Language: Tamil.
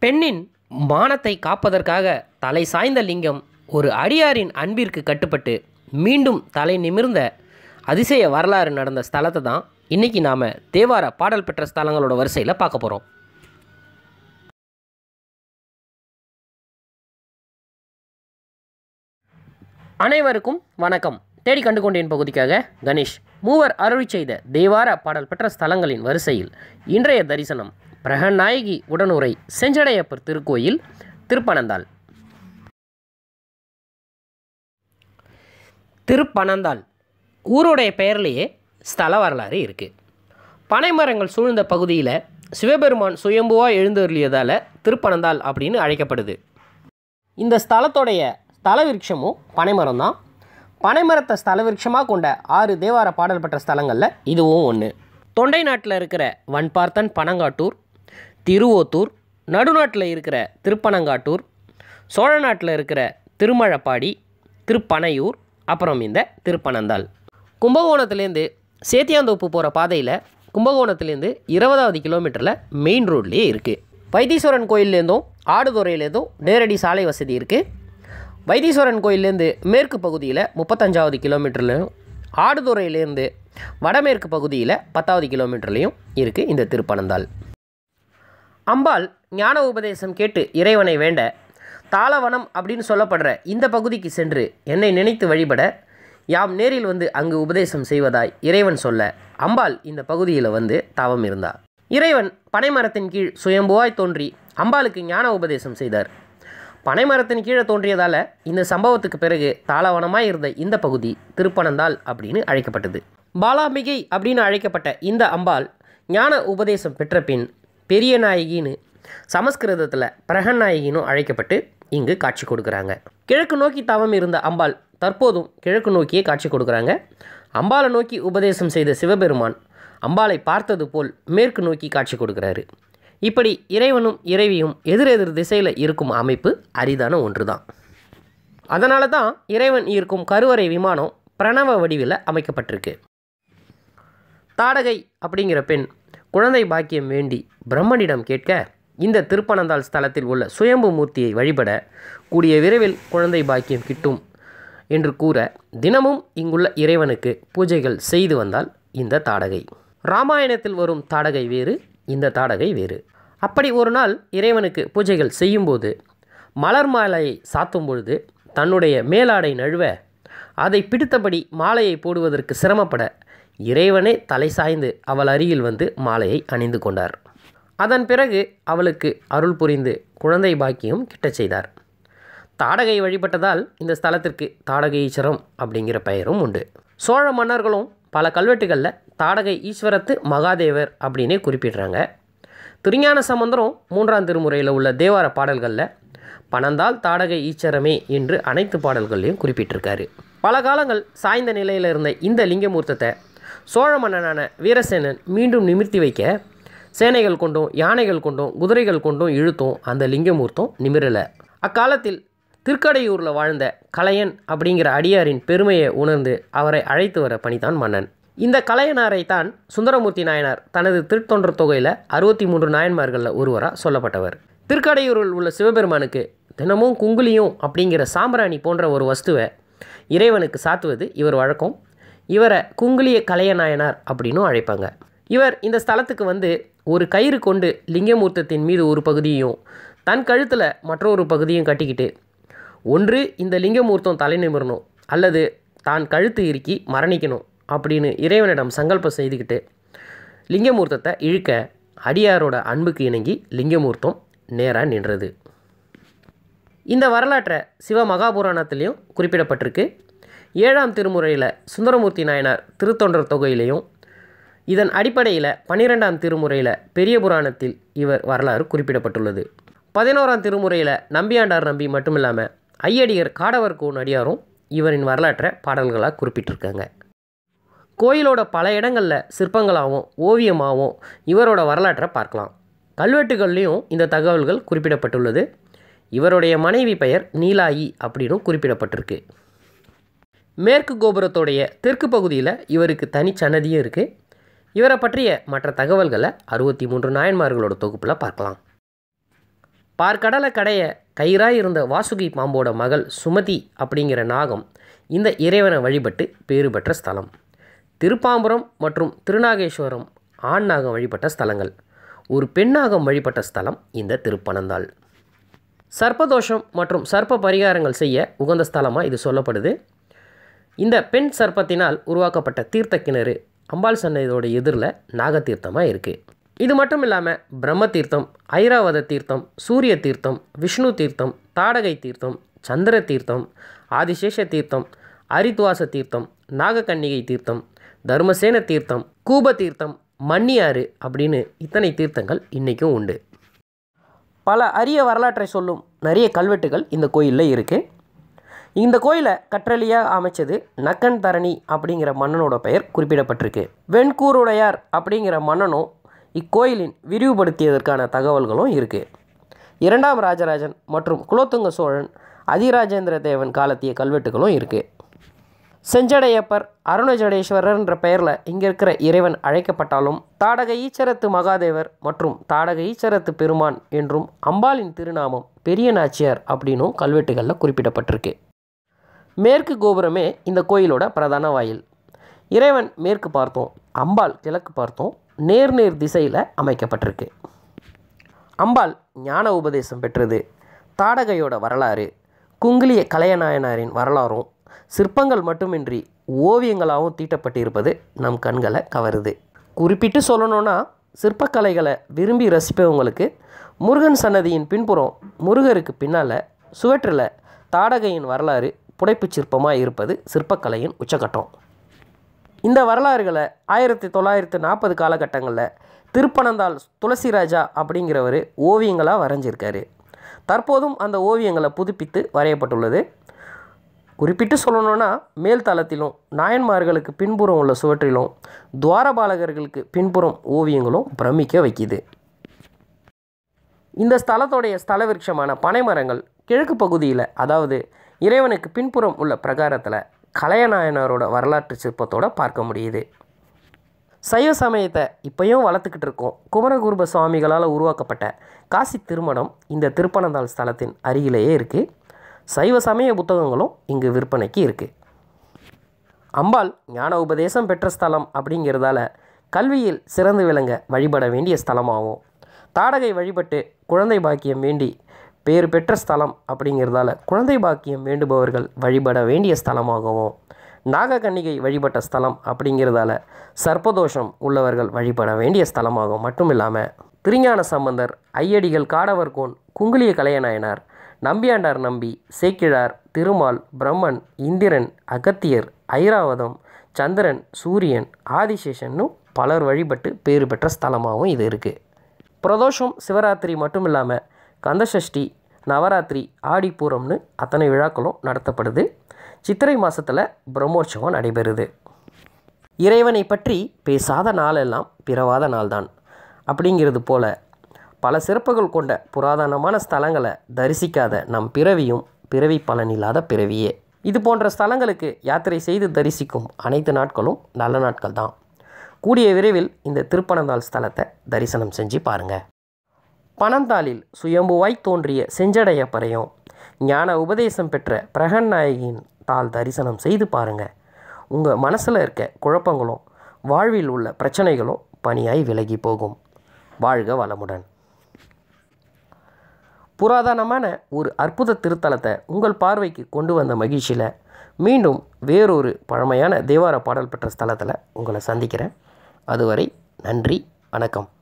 பெண்ணின் மானத்தை காப்பதற்காக தலை சாய்ந்த லிங்கம் ஒரு அடியாரின் அன்பிற்கு கட்டுப்பட்டு மீண்டும் தலை நிமிர்ந்த அதிசய வரலாறு நடந்த ஸ்தலத்தை தான் இன்றைக்கி நாம் தேவார பாடல் பெற்ற ஸ்தலங்களோட வரிசையில் பார்க்க போகிறோம் அனைவருக்கும் வணக்கம் தேடி கண்டு கொண்டேன் பகுதிக்காக கணேஷ் மூவர் அருளி செய்த தேவார பாடல் பெற்ற ஸ்தலங்களின் வரிசையில் இன்றைய தரிசனம் பிரகநாயகி உடனுரை செஞ்சடையப்பர் திருக்கோயில் திருப்பனந்தாள் திருப்பனந்தாள் ஊருடைய பெயர்லேயே ஸ்தல வரலாறு இருக்குது பனைமரங்கள் சூழ்ந்த பகுதியில் சிவபெருமான் சுயம்புவாக எழுந்தருளியதால் திருப்பனந்தாள் அப்படின்னு அழைக்கப்படுது இந்த ஸ்தலத்தோடைய ஸ்தல விருட்சமும் பனைமரம் தான் பனைமரத்தை ஸ்தல விருட்சமாக கொண்ட ஆறு தேவார பாடல் பெற்ற ஸ்தலங்களில் இதுவும் ஒன்று தொண்டை நாட்டில் இருக்கிற வன்பார்த்தன் பனங்காட்டூர் திருவோத்தூர் நடுநாட்டில் இருக்கிற திருப்பனங்காட்டூர் சோழ நாட்டில் இருக்கிற திருமழப்பாடி திருப்பனையூர் அப்புறம் இந்த திருப்பனந்தாள் கும்பகோணத்துலேருந்து சேத்தியாந்தோப்பு போகிற பாதையில் கும்பகோணத்துலேருந்து இருபதாவது கிலோமீட்டரில் மெயின் ரோட்லேயே இருக்குது வைத்தீஸ்வரன் கோயிலேருந்தும் ஆடுதுறையிலேருந்தும் நேரடி சாலை வசதி இருக்குது வைத்தீஸ்வரன் கோயிலேருந்து மேற்கு பகுதியில் முப்பத்தஞ்சாவது கிலோமீட்டர்லையும் ஆடுதுறையிலேருந்து வடமேற்கு பகுதியில் பத்தாவது கிலோமீட்டர்லேயும் இருக்குது இந்த திருப்பனந்தாள் அம்பாள் ஞான உபதேசம் கேட்டு இறைவனை வேண்ட தாளவனம் அப்படின்னு சொல்லப்படுற இந்த பகுதிக்கு சென்று என்னை நினைத்து வழிபட யாம் நேரில் வந்து அங்கு உபதேசம் செய்வதாய் இறைவன் சொல்ல அம்பாள் இந்த பகுதியில் வந்து தவம் இருந்தார் இறைவன் பனைமரத்தின் கீழ் சுயம்புவாய் தோன்றி அம்பாளுக்கு ஞான உபதேசம் செய்தார் பனைமரத்தின் கீழே தோன்றியதால் இந்த சம்பவத்துக்கு பிறகு தாளவனமாய் இருந்த இந்த பகுதி திருப்பனந்தாள் அப்படின்னு அழைக்கப்பட்டது பாலாம்பிகை அப்படின்னு அழைக்கப்பட்ட இந்த அம்பாள் ஞான உபதேசம் பெற்ற பின் பெரிய நாயகின்னு சமஸ்கிருதத்தில் பிரகநாயகினும் அழைக்கப்பட்டு இங்கு காட்சி கொடுக்குறாங்க கிழக்கு நோக்கி தவம் இருந்த அம்பாள் தற்போதும் கிழக்கு நோக்கியே காட்சி கொடுக்குறாங்க அம்பாளை நோக்கி உபதேசம் செய்த சிவபெருமான் அம்பாளை பார்த்தது போல் மேற்கு நோக்கி காட்சி கொடுக்குறாரு இப்படி இறைவனும் இறைவியும் எதிரெதிர் திசையில் இருக்கும் அமைப்பு அரிதான ஒன்று தான் அதனால தான் இறைவன் இருக்கும் கருவறை விமானம் பிரணவ வடிவில் அமைக்கப்பட்டிருக்கு தாடகை அப்படிங்கிற பெண் குழந்தை பாக்கியம் வேண்டி பிரம்மனிடம் கேட்க இந்த திருப்பனந்தாள் ஸ்தலத்தில் உள்ள சுயம்பு மூர்த்தியை வழிபட கூடிய விரைவில் குழந்தை பாக்கியம் கிட்டும் என்று கூற தினமும் இங்குள்ள இறைவனுக்கு பூஜைகள் செய்து வந்தால் இந்த தாடகை ராமாயணத்தில் வரும் தாடகை வேறு இந்த தாடகை வேறு அப்படி ஒரு நாள் இறைவனுக்கு பூஜைகள் செய்யும்போது மலர் மாலையை சாத்தும் பொழுது தன்னுடைய மேலாடை நழுவ அதை பிடித்தபடி மாலையை போடுவதற்கு சிரமப்பட இறைவனே தலை சாய்ந்து அவள் அருகில் வந்து மாலையை அணிந்து கொண்டார் அதன் பிறகு அவளுக்கு அருள் புரிந்து குழந்தை பாக்கியம் கிட்டச் செய்தார் தாடகை வழிபட்டதால் இந்த ஸ்தலத்திற்கு தாடகை ஈஸ்வரம் அப்படிங்கிற பெயரும் உண்டு சோழ மன்னர்களும் பல கல்வெட்டுகளில் தாடகை ஈஸ்வரத்து மகாதேவர் அப்படின்னே குறிப்பிடுறாங்க திருஞான சம்பந்தரும் மூன்றாம் திருமுறையில் உள்ள தேவார பாடல்களில் பணந்தால் தாடகை ஈச்சரமே என்று அனைத்து பாடல்கள்லையும் குறிப்பிட்டிருக்காரு பல காலங்கள் சாய்ந்த நிலையில் இருந்த இந்த லிங்கமூர்த்தத்தை சோழ மன்னனான வீரசேனன் மீண்டும் நிமிர்த்தி வைக்க சேனைகள் கொண்டும் யானைகள் கொண்டும் குதிரைகள் கொண்டும் இழுத்தும் அந்த லிங்கமூர்த்தம் நிமிரலை அக்காலத்தில் திருக்கடையூரில் வாழ்ந்த கலையன் அப்படிங்கிற அடியாரின் பெருமையை உணர்ந்து அவரை அழைத்து வர பணிதான் மன்னன் இந்த கலையனாரை தான் சுந்தரமூர்த்தி நாயனார் தனது திருத்தொண்டர் தொகையில் அறுபத்தி மூன்று நாயன்மார்களில் ஒருவராக சொல்லப்பட்டவர் திருக்கடையூரில் உள்ள சிவபெருமானுக்கு தினமும் குங்குலியும் அப்படிங்கிற சாம்பிராணி போன்ற ஒரு வஸ்துவை இறைவனுக்கு சாத்துவது இவர் வழக்கம் இவரை குங்குலிய கலையநாயனார் அப்படின்னும் அழைப்பாங்க இவர் இந்த ஸ்தலத்துக்கு வந்து ஒரு கயிறு கொண்டு லிங்கமூர்த்தத்தின் மீது ஒரு பகுதியும் தன் கழுத்தில் மற்றொரு பகுதியும் கட்டிக்கிட்டு ஒன்று இந்த லிங்கமூர்த்தம் தலை நிமிரணும் அல்லது தான் கழுத்து இறுக்கி மரணிக்கணும் அப்படின்னு இறைவனிடம் சங்கல்பம் செய்துக்கிட்டு லிங்கமூர்த்தத்தை இழுக்க அடியாரோட அன்புக்கு இணங்கி லிங்கமூர்த்தம் நேராக நின்றது இந்த வரலாற்றை சிவ மகாபுராணத்திலையும் குறிப்பிடப்பட்டிருக்கு ஏழாம் திருமுறையில் சுந்தரமூர்த்தி நாயனார் திருத்தொண்டர் தொகையிலையும் இதன் அடிப்படையில் பன்னிரெண்டாம் திருமுறையில் பெரிய புராணத்தில் இவர் வரலாறு குறிப்பிடப்பட்டுள்ளது பதினோராம் திருமுறையில் நம்பியாண்டார் நம்பி மட்டும் இல்லாமல் ஐயடியர் காடவர் கோன் அடியாரும் இவரின் வரலாற்றை பாடல்களாக குறிப்பிட்டிருக்காங்க கோயிலோட பல இடங்களில் சிற்பங்களாகவும் ஓவியமாகவும் இவரோட வரலாற்றை பார்க்கலாம் கல்வெட்டுகள்லேயும் இந்த தகவல்கள் குறிப்பிடப்பட்டுள்ளது இவருடைய மனைவி பெயர் நீலாயி அப்படின்னும் குறிப்பிடப்பட்டிருக்கு மேற்கு கோபுரத்தோடைய தெற்கு பகுதியில் இவருக்கு தனி சன்னதியும் இருக்குது இவரை பற்றிய மற்ற தகவல்களை அறுபத்தி மூன்று நாயன்மார்களோட தொகுப்பில் பார்க்கலாம் பார்க்கடலை கடைய கயிறாய் இருந்த வாசுகி பாம்போட மகள் சுமதி அப்படிங்கிற நாகம் இந்த இறைவனை வழிபட்டு பேறு பெற்ற ஸ்தலம் திருப்பாம்புரம் மற்றும் திருநாகேஸ்வரம் ஆண் நாகம் வழிபட்ட ஸ்தலங்கள் ஒரு பெண்ணாகம் வழிபட்ட ஸ்தலம் இந்த திருப்பனந்தாள் சர்ப்பதோஷம் மற்றும் சர்ப்ப பரிகாரங்கள் செய்ய உகந்த ஸ்தலமாக இது சொல்லப்படுது இந்த பெண் சர்ப்பத்தினால் உருவாக்கப்பட்ட தீர்த்த கிணறு அம்பாள் சன்னதியோட எதிரில் நாகதீர்த்தமாக இருக்குது இது மட்டும் இல்லாமல் பிரம்ம தீர்த்தம் ஐராவத தீர்த்தம் சூரிய தீர்த்தம் விஷ்ணு தீர்த்தம் தாடகை தீர்த்தம் சந்திர தீர்த்தம் ஆதிசேஷ தீர்த்தம் அரித்வாச தீர்த்தம் நாகக்கன்னிகை தீர்த்தம் தர்மசேன தீர்த்தம் கூப தீர்த்தம் மன்னியாறு அப்படின்னு இத்தனை தீர்த்தங்கள் இன்றைக்கும் உண்டு பல அரிய வரலாற்றை சொல்லும் நிறைய கல்வெட்டுகள் இந்த கோயிலில் இருக்குது இந்த கோயிலை கற்றளியாக அமைச்சது நக்கன் தரணி அப்படிங்கிற மன்னனோட பெயர் குறிப்பிடப்பட்டிருக்கு வெண்கூருடையார் அப்படிங்கிற மன்னனும் இக்கோயிலின் விரிவுபடுத்தியதற்கான தகவல்களும் இருக்குது இரண்டாம் ராஜராஜன் மற்றும் குலோத்துங்க சோழன் அதிராஜேந்திர தேவன் காலத்திய கல்வெட்டுகளும் இருக்குது செஞ்சடையப்பர் அருணஜடேஸ்வரர்ன்ற பெயரில் இங்கே இருக்கிற இறைவன் அழைக்கப்பட்டாலும் தாடக ஈச்சரத்து மகாதேவர் மற்றும் தாடக ஈச்சரத்து பெருமான் என்றும் அம்பாளின் திருநாமம் பெரிய நாச்சியார் அப்படின்னும் கல்வெட்டுகளில் குறிப்பிடப்பட்டிருக்கு மேற்கு கோபுரமே இந்த கோயிலோட பிரதான வாயில் இறைவன் மேற்கு பார்த்தோம் அம்பாள் கிழக்கு பார்த்தோம் நேர் நேர் திசையில் அமைக்கப்பட்டிருக்கு அம்பாள் ஞான உபதேசம் பெற்றது தாடகையோட வரலாறு குங்கிலிய கலையநாயனாரின் வரலாறும் சிற்பங்கள் மட்டுமின்றி ஓவியங்களாகவும் தீட்டப்பட்டிருப்பது நம் கண்களை கவருது குறிப்பிட்டு சொல்லணும்னா சிற்பக்கலைகளை விரும்பி ரசிப்பவங்களுக்கு முருகன் சன்னதியின் பின்புறம் முருகருக்கு பின்னால் சுவற்றில் தாடகையின் வரலாறு புடைப்புச் சிற்பமாக இருப்பது சிற்பக்கலையின் உச்சகட்டம் இந்த வரலாறுகளை ஆயிரத்தி தொள்ளாயிரத்து நாற்பது காலகட்டங்களில் திருப்பனந்தாள் துளசிராஜா அப்படிங்கிறவர் ஓவியங்களாக வரைஞ்சிருக்காரு தற்போதும் அந்த ஓவியங்களை புதுப்பித்து வரையப்பட்டுள்ளது குறிப்பிட்டு சொல்லணும்னா மேல் தளத்திலும் நாயன்மார்களுக்கு பின்புறம் உள்ள சுவற்றிலும் துவாரபாலகர்களுக்கு பின்புறம் ஓவியங்களும் பிரமிக்க வைக்குது இந்த ஸ்தலத்தோடைய ஸ்தல விருட்சமான பனைமரங்கள் கிழக்கு பகுதியில் அதாவது இறைவனுக்கு பின்புறம் உள்ள பிரகாரத்தில் கலையநாயனாரோட வரலாற்று சிற்பத்தோட பார்க்க முடியுது சைவ சமயத்தை இப்பயும் வளர்த்துக்கிட்டு இருக்கோம் குமரகுருப சுவாமிகளால் உருவாக்கப்பட்ட காசி திருமணம் இந்த திருப்பனந்தாள் ஸ்தலத்தின் அருகிலேயே இருக்குது சைவ சமய புத்தகங்களும் இங்கு விற்பனைக்கு இருக்குது அம்பாள் ஞான உபதேசம் பெற்ற ஸ்தலம் அப்படிங்கிறதால கல்வியில் சிறந்து விளங்க வழிபட வேண்டிய ஸ்தலமாகும் தாடகை வழிபட்டு குழந்தை பாக்கியம் வேண்டி பேர் பெற்ற ஸ்தலம் அப்படிங்கிறதால குழந்தை பாக்கியம் வேண்டுபவர்கள் வழிபட வேண்டிய ஸ்தலமாகவும் நாகக்கன்னிகை வழிபட்ட ஸ்தலம் அப்படிங்கிறதால சர்ப்பதோஷம் உள்ளவர்கள் வழிபட வேண்டிய ஸ்தலமாகும் மட்டும் இல்லாமல் திருஞான சம்பந்தர் ஐயடிகள் காடவர்கோன் குங்குளிய கலையநாயனார் நம்பியாண்டார் நம்பி சேக்கிழார் திருமால் பிரம்மன் இந்திரன் அகத்தியர் ஐராவதம் சந்திரன் சூரியன் ஆதிசேஷன்னு பலர் வழிபட்டு பேறு பெற்ற ஸ்தலமாகவும் இது இருக்குது பிரதோஷம் சிவராத்திரி மட்டும் இல்லாமல் கந்தசஷ்டி நவராத்திரி ஆடிப்பூரம்னு அத்தனை விழாக்களும் நடத்தப்படுது சித்திரை மாதத்தில் பிரம்மோற்சவம் நடைபெறுது இறைவனை பற்றி பேசாத நாளெல்லாம் பிறவாத நாள்தான் அப்படிங்கிறது போல பல சிறப்புகள் கொண்ட புராதனமான ஸ்தலங்களை தரிசிக்காத நம் பிறவியும் பிறவி பலனில்லாத பிறவியே இது போன்ற ஸ்தலங்களுக்கு யாத்திரை செய்து தரிசிக்கும் அனைத்து நாட்களும் நல்ல நாட்கள் தான் கூடிய விரைவில் இந்த திருப்பனந்தாள் ஸ்தலத்தை தரிசனம் செஞ்சு பாருங்கள் பனந்தாளில் சுயம்புவாய் தோன்றிய செஞ்சடையப்பரையும் ஞான உபதேசம் பெற்ற பிரகன்நாயகியின் தாள் தரிசனம் செய்து பாருங்கள் உங்கள் மனசில் இருக்க குழப்பங்களும் வாழ்வில் உள்ள பிரச்சனைகளும் பணியாய் விலகி போகும் வாழ்க வளமுடன் புராதனமான ஒரு அற்புத திருத்தலத்தை உங்கள் பார்வைக்கு கொண்டு வந்த மகிழ்ச்சியில் மீண்டும் வேறொரு பழமையான தேவார பாடல் பெற்ற ஸ்தலத்தில் உங்களை சந்திக்கிறேன் அதுவரை நன்றி வணக்கம்